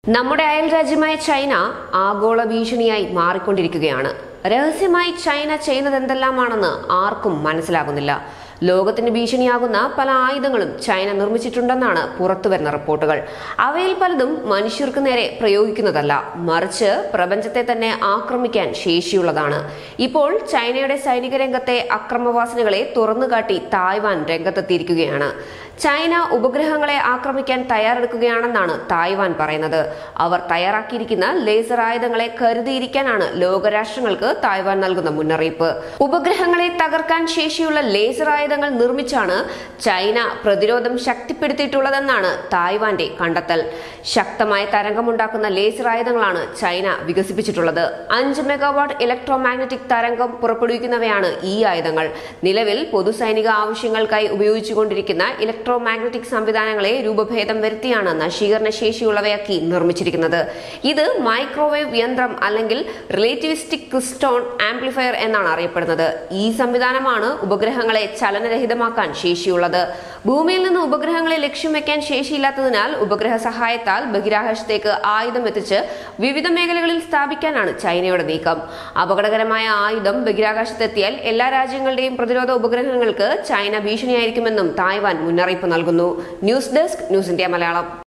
നമ്മുടെ അയൽ രാജ്യമായ ചൈന ആഗോള ഭീഷണിയായി മാറിക്കൊണ്ടിരിക്കുകയാണ് രഹസ്യമായി ചൈന ചെയ്യുന്നത് എന്തെല്ലാമാണെന്ന് ആർക്കും മനസ്സിലാകുന്നില്ല ലോകത്തിന് ഭീഷണിയാകുന്ന പല ആയുധങ്ങളും ചൈന നിർമ്മിച്ചിട്ടുണ്ടെന്നാണ് പുറത്തുവരുന്ന റിപ്പോർട്ടുകൾ അവയിൽ പലതും മനുഷ്യർക്ക് നേരെ പ്രയോഗിക്കുന്നതല്ല മറിച്ച് പ്രപഞ്ചത്തെ തന്നെ ആക്രമിക്കാൻ ശേഷിയുള്ളതാണ് ഇപ്പോൾ ചൈനയുടെ സൈനിക രംഗത്തെ അക്രമവാസനകളെ തുറന്നുകാട്ടി തായ്വാൻ രംഗത്തെത്തിയിരിക്കുകയാണ് ചൈന ഉപഗ്രഹങ്ങളെ ആക്രമിക്കാൻ തയ്യാറെടുക്കുകയാണെന്നാണ് തായ്വാൻ പറയുന്നത് അവർ തയ്യാറാക്കിയിരിക്കുന്ന ലേസർ ആയുധങ്ങളെ കരുതിയിരിക്കാനാണ് ലോകരാഷ്ട്രങ്ങൾക്ക് തായ്വാൻ നൽകുന്ന മുന്നറിയിപ്പ് ഉപഗ്രഹങ്ങളെ തകർക്കാൻ ശേഷിയുള്ള ലേസർ ആയുധങ്ങൾ നിർമ്മിച്ചാണ് ചൈന പ്രതിരോധം ശക്തിപ്പെടുത്തിയിട്ടുള്ളതെന്നാണ് തായ്വാന്റെ കണ്ടെത്തൽ ശക്തമായ തരംഗമുണ്ടാക്കുന്ന ലേസർ ആയുധങ്ങളാണ് ചൈന വികസിപ്പിച്ചിട്ടുള്ളത് അഞ്ച് മെഗാവാട്ട് ഇലക്ട്രോ മാഗ്നറ്റിക് തരംഗം പുറപ്പെടുവിക്കുന്നവയാണ് ഈ ആയുധങ്ങൾ നിലവിൽ പൊതുസൈനിക ആവശ്യങ്ങൾക്കായി ഉപയോഗിച്ചുകൊണ്ടിരിക്കുന്ന ഇലക്ട്രോ മാഗ്നറ്റിക് സംവിധാനങ്ങളെ രൂപഭേദം വരുത്തിയാണ് നശീകരണ ശേഷിയുള്ളവയാക്കി നിർമ്മിച്ചിരിക്കുന്നത് ഇത് മൈക്രോവേവ് യന്ത്രം അല്ലെങ്കിൽ റിലേറ്റിവിസ്റ്റിക് ക്രിസ്റ്റോൺ ആംപ്ലിഫയർ എന്നാണ് അറിയപ്പെടുന്നത് ഈ സംവിധാനമാണ് ഉപഗ്രഹങ്ങളെ ചലനരഹിതമാക്കാൻ ശേഷിയുള്ളത് ഭൂമിയിൽ നിന്ന് ഉപഗ്രഹങ്ങളെ ലക്ഷ്യം വെക്കാൻ ശേഷിയില്ലാത്തതിനാൽ ഉപഗ്രഹ സഹായത്താൽ ബഹിരാകാശത്തേക്ക് ആയുധം എത്തിച്ച് വിവിധ മേഖലകളിൽ സ്ഥാപിക്കാനാണ് ചൈനയുടെ നീക്കം അപകടകരമായ ആയുധം ബഹിരാകാശത്തെത്തിയാൽ എല്ലാ രാജ്യങ്ങളുടെയും പ്രതിരോധ ഉപഗ്രഹങ്ങൾക്ക് ചൈന ഭീഷണിയായിരിക്കുമെന്നും തായ്വാൻ മുന്നറിയിപ്പ് നൽകുന്നു news desk news India Malayalam